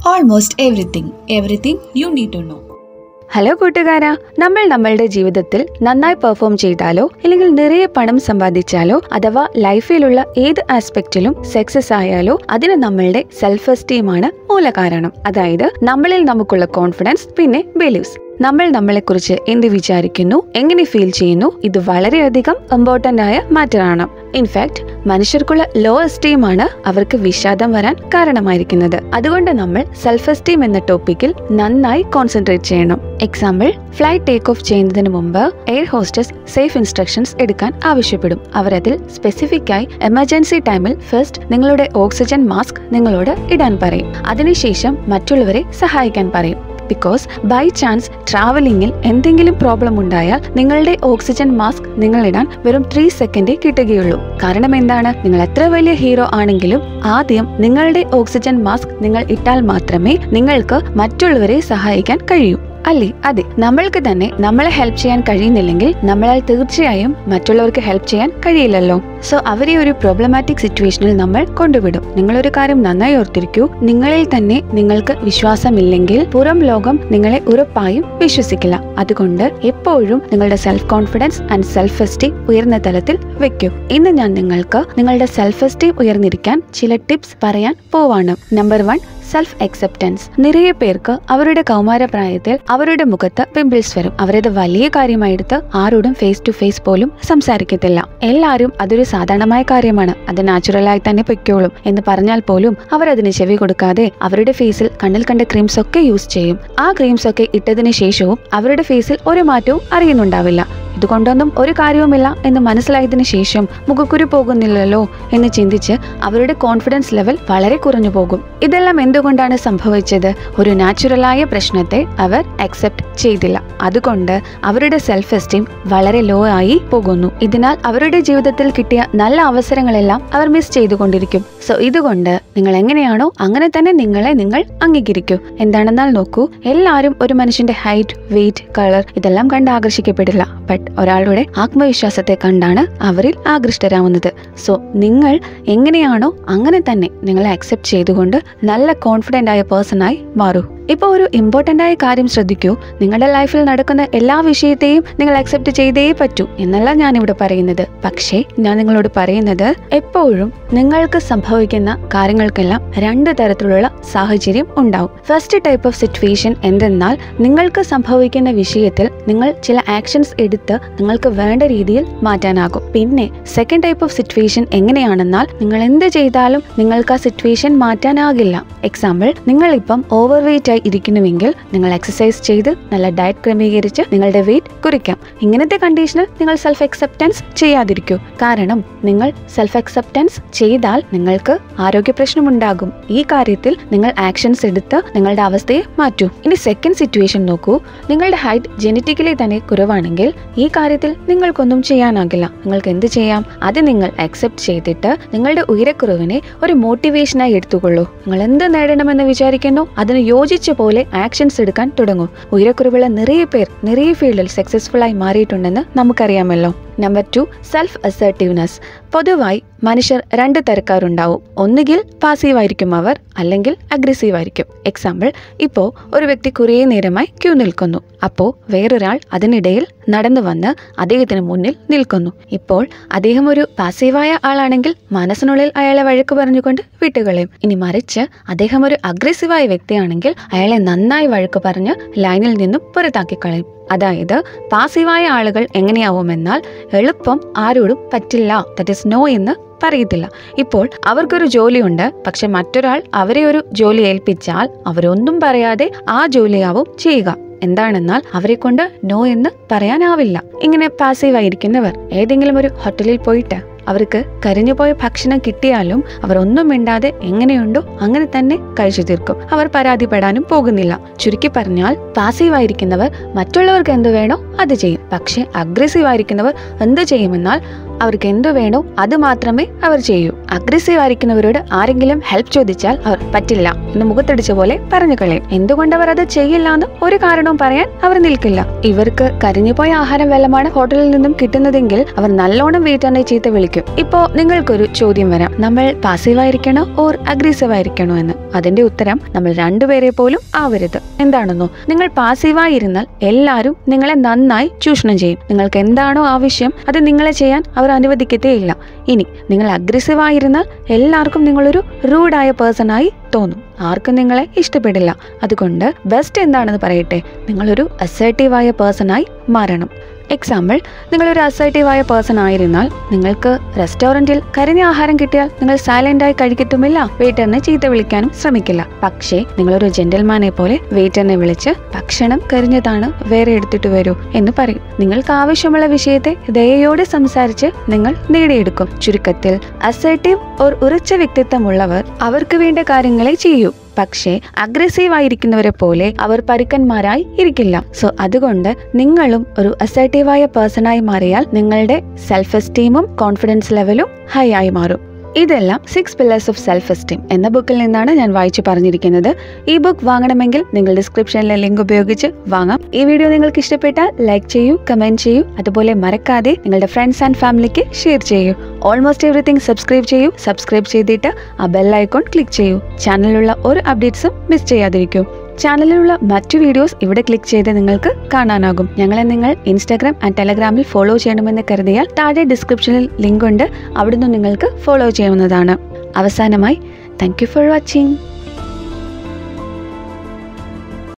Almost everything. Everything you need to know. Hello കൂട്ടുകാരാ നമ്മൾ നമ്മളുടെ ജീവിതത്തിൽ നന്നായി പെർഫോം ചെയ്താലോ അല്ലെങ്കിൽ നിറയെ പണം സമ്പാദിച്ചാലോ അഥവാ ലൈഫിലുള്ള ഏത് ആസ്പെക്റ്റിലും സക്സസ് ആയാലോ അതിന് നമ്മളുടെ സെൽഫ് എസ്റ്റീമാണ് മൂലകാരണം അതായത് നമ്മളിൽ നമുക്കുള്ള കോൺഫിഡൻസ് പിന്നെ ബിലീവ്സ് നമ്മൾ നമ്മളെക്കുറിച്ച് എന്ത് വിചാരിക്കുന്നു എങ്ങനെ ഫീൽ ചെയ്യുന്നു ഇത് വളരെയധികം ഇമ്പോർട്ടന്റ് ആയ മാറ്റർ ആണ് ഇൻഫാക്ട് മനുഷ്യർക്കുള്ള ലോ എസ്റ്റീം ആണ് അവർക്ക് വിഷാദം വരാൻ കാരണമായിരിക്കുന്നത് അതുകൊണ്ട് നമ്മൾ സെൽഫ് എസ്റ്റീം എന്ന ടോപ്പിക്കിൽ നന്നായി കോൺസെൻട്രേറ്റ് ചെയ്യണം എക്സാമ്പിൾ ഫ്ലൈറ്റ് ടേക്ക് ഓഫ് ചെയ്യുന്നതിന് മുമ്പ് എയർ ഹോസ്റ്റസ് സേഫ് ഇൻസ്ട്രക്ഷൻസ് എടുക്കാൻ ആവശ്യപ്പെടും അവരതിൽ സ്പെസിഫിക് ആയി എമർജൻസി ടൈമിൽ ഫസ്റ്റ് നിങ്ങളുടെ ഓക്സിജൻ മാസ്ക് നിങ്ങളോട് ഇടാൻ പറയും അതിനുശേഷം മറ്റുള്ളവരെ സഹായിക്കാൻ പറയും ബിക്കോസ് ബൈ ചാൻസ് ട്രാവലിംഗിൽ എന്തെങ്കിലും പ്രോബ്ലം ഉണ്ടായാൽ നിങ്ങളുടെ ഓക്സിജൻ മാസ്ക് നിങ്ങൾ ഇടാൻ വെറും ത്രീ സെക്കൻഡേ കിട്ടുകയുള്ളൂ കാരണം എന്താണ് നിങ്ങൾ എത്ര വലിയ ഹീറോ ആണെങ്കിലും ആദ്യം നിങ്ങളുടെ ഓക്സിജൻ മാസ്ക് നിങ്ങൾ ഇട്ടാൽ മാത്രമേ നിങ്ങൾക്ക് മറ്റുള്ളവരെ സഹായിക്കാൻ കഴിയൂ അല്ലേ അതെ നമ്മൾക്ക് തന്നെ നമ്മളെ ഹെൽപ്പ് ചെയ്യാൻ കഴിയുന്നില്ലെങ്കിൽ നമ്മളാൽ തീർച്ചയായും മറ്റുള്ളവർക്ക് ഹെൽപ്പ് ചെയ്യാൻ കഴിയില്ലല്ലോ സോ അവരെ ഒരു പ്രോബ്ലമാറ്റിക് സിറ്റുവേഷനിൽ നമ്മൾ കൊണ്ടുവിടും നിങ്ങളൊരു കാര്യം നന്നായി ഓർത്തിരിക്കൂ നിങ്ങളിൽ തന്നെ നിങ്ങൾക്ക് വിശ്വാസമില്ലെങ്കിൽ പുറം ലോകം നിങ്ങളെ ഉറപ്പായും വിശ്വസിക്കില്ല അതുകൊണ്ട് എപ്പോഴും നിങ്ങളുടെ self confidence and self esteem ഉയർന്ന തലത്തിൽ വെക്കൂ ഇന്ന് ഞാൻ നിങ്ങൾക്ക് നിങ്ങളുടെ സെൽഫ് എസ്റ്റീം ഉയർന്നിരിക്കാൻ ചില ടിപ്സ് പറയാൻ പോവാണ് നമ്പർ വൺ സെൽഫ് അക്സെപ്റ്റൻസ് നിറയെ പേർക്ക് അവരുടെ കൗമാരപ്രായത്തിൽ അവരുടെ മുഖത്ത് പിമ്പിൾസ് വരും അവരത് വലിയ കാര്യമായെടുത്ത് ആരോടും ഫേസ് ടു ഫേസ് പോലും സംസാരിക്കത്തില്ല എല്ലാവരും അതൊരു സാധാരണമായ കാര്യമാണ് അത് നാച്ചുറലായി തന്നെ പൊയ്ക്കോളും എന്ന് പറഞ്ഞാൽ പോലും അവർ അതിന് ചെവി കൊടുക്കാതെ അവരുടെ ഫേസിൽ കണ്ണിൽ കണ്ട ക്രീംസ് ഒക്കെ യൂസ് ചെയ്യും ആ ക്രീംസ് ഒക്കെ ഇട്ടതിന് ശേഷവും അവരുടെ ഫേസിൽ ഒരു മാറ്റവും അറിയുന്നുണ്ടാവില്ല ഇതുകൊണ്ടൊന്നും ഒരു കാര്യവുമില്ല എന്ന് മനസ്സിലായതിനു ശേഷം മുഖക്കുരു പോകുന്നില്ലല്ലോ എന്ന് ചിന്തിച്ച് അവരുടെ കോൺഫിഡൻസ് ലെവൽ വളരെ കുറഞ്ഞു പോകും ഇതെല്ലാം എന്തുകൊണ്ടാണ് സംഭവിച്ചത് ഒരു നാച്ചുറലായ പ്രശ്നത്തെ അവർ അക്സെപ്റ്റ് ചെയ്തില്ല അതുകൊണ്ട് അവരുടെ സെൽഫ് എസ്റ്റീം വളരെ ലോ ആയി പോകുന്നു ഇതിനാൽ അവരുടെ ജീവിതത്തിൽ കിട്ടിയ നല്ല അവസരങ്ങളെല്ലാം അവർ മിസ് ചെയ്തുകൊണ്ടിരിക്കും സോ ഇതുകൊണ്ട് നിങ്ങൾ എങ്ങനെയാണോ അങ്ങനെ തന്നെ നിങ്ങളെ നിങ്ങൾ അംഗീകരിക്കൂ എന്താണെന്നാൽ നോക്കൂ എല്ലാവരും ഒരു മനുഷ്യന്റെ ഹൈറ്റ് വെയിറ്റ് കളർ ഇതെല്ലാം കണ്ട് ആകർഷിക്കപ്പെടില്ല ബട്ട് ഒരാളുടെ ആത്മവിശ്വാസത്തെ കണ്ടാണ് അവരിൽ ആകൃഷ്ടരാവുന്നത് സോ നിങ്ങൾ എങ്ങനെയാണോ അങ്ങനെ തന്നെ നിങ്ങളെ അക്സെപ്റ്റ് ചെയ്തുകൊണ്ട് നല്ല കോൺഫിഡൻ്റ് ആയ പേഴ്സൺ ആയി മാറൂ ഇപ്പോൾ ഒരു ഇമ്പോർട്ടൻ്റ് ആയ കാര്യം ശ്രദ്ധിക്കൂ നിങ്ങളുടെ ലൈഫിൽ നടക്കുന്ന എല്ലാ വിഷയത്തെയും നിങ്ങൾ അക്സെപ്റ്റ് ചെയ്തേ പറ്റൂ എന്നല്ല ഞാൻ ഇവിടെ പറയുന്നത് പക്ഷേ ഞാൻ നിങ്ങളോട് പറയുന്നത് എപ്പോഴും നിങ്ങൾക്ക് സംഭവിക്കുന്ന കാര്യങ്ങൾക്കെല്ലാം രണ്ട് തരത്തിലുള്ള സാഹചര്യം ഉണ്ടാവും ഫസ്റ്റ് ടൈപ്പ് ഓഫ് സിറ്റുവേഷൻ എന്തെന്നാൽ നിങ്ങൾക്ക് സംഭവിക്കുന്ന വിഷയത്തിൽ നിങ്ങൾ ചില ആക്ഷൻസ് എടുത്ത് നിങ്ങൾക്ക് വേണ്ട രീതിയിൽ മാറ്റാനാകും പിന്നെ സെക്കൻഡ് ടൈപ്പ് ഓഫ് സിറ്റുവേഷൻ എങ്ങനെയാണെന്നാൽ നിങ്ങൾ എന്ത് ചെയ്താലും നിങ്ങൾക്ക് ആ സിറ്റുവേഷൻ മാറ്റാനാകില്ല എക്സാമ്പിൾ നിങ്ങളിപ്പം ഓവർ വെയിറ്റ് ആയി ഇരിക്കുന്നുവെങ്കിൽ നിങ്ങൾ എക്സസൈസ് ചെയ്ത് നല്ല ഡയറ്റ് ക്രമീകരിച്ച് നിങ്ങളുടെ വെയിറ്റ് കുറയ്ക്കാം ഇങ്ങനത്തെ കണ്ടീഷനിൽ നിങ്ങൾ സെൽഫ് അക്സെപ്റ്റൻസ് ചെയ്യാതിരിക്കൂ കാരണം നിങ്ങൾ സെൽഫ് അക്സെപ്റ്റൻസ് ചെയ്താൽ നിങ്ങൾക്ക് ആരോഗ്യ പ്രശ്നമുണ്ടാകും ഈ കാര്യത്തിൽ നിങ്ങൾ ആക്ഷൻസ് എടുത്ത് നിങ്ങളുടെ അവസ്ഥയെ മാറ്റൂ ഇനി സെക്കൻഡ് സിറ്റുവേഷൻ നോക്കൂ നിങ്ങളുടെ ഹൈറ്റ് ജനറ്റിക്കലി തന്നെ കുറവാണെങ്കിൽ ഈ കാര്യത്തിൽ നിങ്ങൾക്കൊന്നും ചെയ്യാനാകില്ല നിങ്ങൾക്ക് എന്ത് ചെയ്യാം അത് നിങ്ങൾ അക്സെപ്റ്റ് ചെയ്തിട്ട് നിങ്ങളുടെ ഉയരക്കുറവിനെ ഒരു മോട്ടിവേഷനായി എടുത്തുകൊള്ളൂ നിങ്ങൾ എന്ത് നേടണമെന്ന് വിചാരിക്കുന്നു അതിന് യോജിച്ച പോലെ ആക്ഷൻസ് എടുക്കാൻ തുടങ്ങൂ ഉയരക്കുറവുള്ള നിറയെ പേർ നിറയെ ഫീൽഡിൽ സക്സസ്ഫുൾ ആയി മാറിയിട്ടുണ്ടെന്ന് നമുക്കറിയാമല്ലോ നമ്പർ ടു സെൽഫ് അസർട്ടീവ്നെസ് പൊതുവായി മനുഷ്യർ രണ്ട് തരക്കാരുണ്ടാവും ഒന്നുകിൽ പാസീവ് ആയിരിക്കും അവർ അല്ലെങ്കിൽ അഗ്രസീവ് ആയിരിക്കും എക്സാമ്പിൾ ഇപ്പോൾ ഒരു വ്യക്തി കുറേ നേരമായി ക്യൂ നിൽക്കുന്നു അപ്പോൾ വേറൊരാൾ അതിനിടയിൽ നടന്നു വന്ന് അദ്ദേഹത്തിന് മുന്നിൽ നിൽക്കുന്നു ഇപ്പോൾ അദ്ദേഹം ഒരു പാസീവായ ആളാണെങ്കിൽ മനസ്സിനുള്ളിൽ അയാളെ വഴക്ക് പറഞ്ഞുകൊണ്ട് വിട്ടുകളയും ഇനി മറിച്ച് അദ്ദേഹം ഒരു അഗ്രസീവായ വ്യക്തിയാണെങ്കിൽ അയാളെ നന്നായി വഴക്ക് പറഞ്ഞ് ലൈനിൽ നിന്നും പുറത്താക്കി കളയും അതായത് പാസീവായ ആളുകൾ എങ്ങനെയാവുമെന്നാൽ എളുപ്പം ആരോടും പറ്റില്ല ദറ്റ് ഇസ് നോ എന്ന് പറയത്തില്ല ഇപ്പോൾ അവർക്കൊരു ജോലിയുണ്ട് പക്ഷെ മറ്റൊരാൾ അവരെ ഒരു ജോലി ഏൽപ്പിച്ചാൽ അവരൊന്നും പറയാതെ ആ ജോലിയാവും ചെയ്യുക എന്താണെന്നാൽ അവരെ കൊണ്ട് നോ എന്ന് പറയാനാവില്ല ഇങ്ങനെ പാസീവ് ആയിരിക്കുന്നവർ ഏതെങ്കിലും ഒരു ഹോട്ടലിൽ പോയിട്ട് അവർക്ക് കരിഞ്ഞുപോയ ഭക്ഷണം കിട്ടിയാലും അവർ ഒന്നും മിണ്ടാതെ എങ്ങനെയുണ്ടോ അങ്ങനെ തന്നെ കഴിച്ചു തീർക്കും അവർ പരാതിപ്പെടാനും പോകുന്നില്ല ചുരുക്കി പറഞ്ഞാൽ പാസീവ് ആയിരിക്കുന്നവർ മറ്റുള്ളവർക്ക് എന്ത് വേണോ അത് ചെയ്യും പക്ഷെ അഗ്രസീവ് ആയിരിക്കുന്നവർ എന്ത് ചെയ്യുമെന്നാൽ അവർക്ക് എന്തു വേണോ അത് മാത്രമേ അവർ ചെയ്യൂ അഗ്രസീവ് ആയിരിക്കുന്നവരോട് ആരെങ്കിലും ഹെൽപ്പ് ചോദിച്ചാൽ അവർ പറ്റില്ല എന്ന് മുഖത്തടിച്ച പോലെ പറഞ്ഞു കളയും എന്തുകൊണ്ട് അവർ അത് ചെയ്യില്ല എന്ന് ഒരു കാരണവും പറയാൻ അവർ നിൽക്കില്ല ഇവർക്ക് കരിഞ്ഞുപോയ ആഹാരം വെള്ളമാണ് ഹോട്ടലിൽ നിന്നും കിട്ടുന്നതെങ്കിൽ അവർ നല്ലോണം വെയിറ്ററിനെ ചീത്ത വിളിക്കും ഇപ്പോ നിങ്ങൾക്കൊരു ചോദ്യം വരാം നമ്മൾ പാസീവ് ആയിരിക്കണോ ഓർ അഗ്രസീവ് ആയിരിക്കണോ എന്ന് അതിന്റെ ഉത്തരം നമ്മൾ രണ്ടുപേരെ പോലും ആവരുത് എന്താണെന്നോ നിങ്ങൾ പാസീവായി ഇരുന്നാൽ എല്ലാവരും നിങ്ങളെ നന്നായി ചൂഷണം ചെയ്യും നിങ്ങൾക്ക് എന്താണോ ആവശ്യം അത് നിങ്ങളെ ചെയ്യാൻ അവർ അനുവദിക്കത്തേയില്ല ഇനി നിങ്ങൾ അഗ്രസീവ് ആയിരുന്നാൽ എല്ലാവർക്കും നിങ്ങളൊരു റൂഡായ പേഴ്സൺ ആയി തോന്നും ആർക്കും നിങ്ങളെ ഇഷ്ടപ്പെടില്ല അതുകൊണ്ട് ബെസ്റ്റ് എന്താണെന്ന് പറയട്ടെ നിങ്ങളൊരു അസേർട്ടീവായ പേഴ്സൺ ആയി മാറണം എക്സാമ്പിൾ നിങ്ങളൊരു അസേർട്ടീവായ പേഴ്സൺ ആയിരുന്നാൽ നിങ്ങൾക്ക് റെസ്റ്റോറൻറ്റിൽ കരിഞ്ഞ ആഹാരം കിട്ടിയാൽ നിങ്ങൾ സൈലന്റായി കഴിക്കത്തുമില്ല വെയിറ്ററിനെ ചീത്ത വിളിക്കാനും ശ്രമിക്കില്ല പക്ഷേ നിങ്ങളൊരു ജെന്റിൽമാനെ പോലെ വെയിറ്ററിനെ വിളിച്ച് ഭക്ഷണം കരിഞ്ഞതാണ് വേറെ എടുത്തിട്ട് വരൂ എന്ന് പറയും നിങ്ങൾക്ക് ആവശ്യമുള്ള വിഷയത്തെ ദയയോടെ സംസാരിച്ച് നിങ്ങൾ നേടിയെടുക്കും ചുരുക്കത്തിൽ അസേർട്ടീവ് ഓർ ഉറച്ച വ്യക്തിത്വമുള്ളവർ അവർക്ക് വേണ്ട കാര്യങ്ങളെ ചെയ്യൂ പക്ഷേ അഗ്രസീവ് ആയിരിക്കുന്നവരെ പോലെ അവർ പരുക്കന്മാരായി ഇരിക്കില്ല സോ അതുകൊണ്ട് നിങ്ങളും ഒരു അസേർട്ടീവായ പേഴ്സണായി മാറിയാൽ നിങ്ങളുടെ സെൽഫ് എസ്റ്റീമും കോൺഫിഡൻസ് ലെവലും ഹൈ ആയി മാറും ഇതെല്ലാം six pillars of self esteem എന്ന ബുക്കിൽ നിന്നാണ് ഞാൻ വായിച്ചു പറഞ്ഞിരിക്കുന്നത് ഈ ബുക്ക് വാങ്ങണമെങ്കിൽ നിങ്ങൾ ഡിസ്ക്രിപ്ഷനിലെ ലിങ്ക് ഉപയോഗിച്ച് വാങ്ങാം ഈ വീഡിയോ നിങ്ങൾക്ക് ഇഷ്ടപ്പെട്ടാൽ ലൈക്ക് ചെയ്യൂ കമന്റ് ചെയ്യൂ അതുപോലെ മറക്കാതെ നിങ്ങളുടെ ഫ്രണ്ട്സ് ആൻഡ് ഫാമിലിക്ക് ഷെയർ ചെയ്യൂ ഓൾമോസ്റ്റ് എവറിത്തിങ് സബ്സ്ക്രൈബ് ചെയ്യൂ സബ്സ്ക്രൈബ് ചെയ്തിട്ട് ആ ബെൽ ഐക്കോൺ ക്ലിക്ക് ചെയ്യൂ ചാനലിലുള്ള ഒരു അപ്ഡേറ്റ്സും മിസ് ചെയ്യാതിരിക്കൂ ചാനലിലുള്ള മറ്റു വീഡിയോസ് ഇവിടെ ക്ലിക്ക് ചെയ്ത് നിങ്ങൾക്ക് കാണാനാകും ഞങ്ങളെ നിങ്ങൾ ഇൻസ്റ്റാഗ്രാം ആൻഡ് ടെലഗ്രാമിൽ ഫോളോ ചെയ്യണമെന്ന് കരുതിയാൽ താഴെ ഡിസ്ക്രിപ്ഷനിൽ ലിങ്ക് ഉണ്ട് അവിടുന്ന് നിങ്ങൾക്ക് ഫോളോ ചെയ്യാവുന്നതാണ് അവസാനമായി താങ്ക് യു ഫോർ വാച്ചിങ്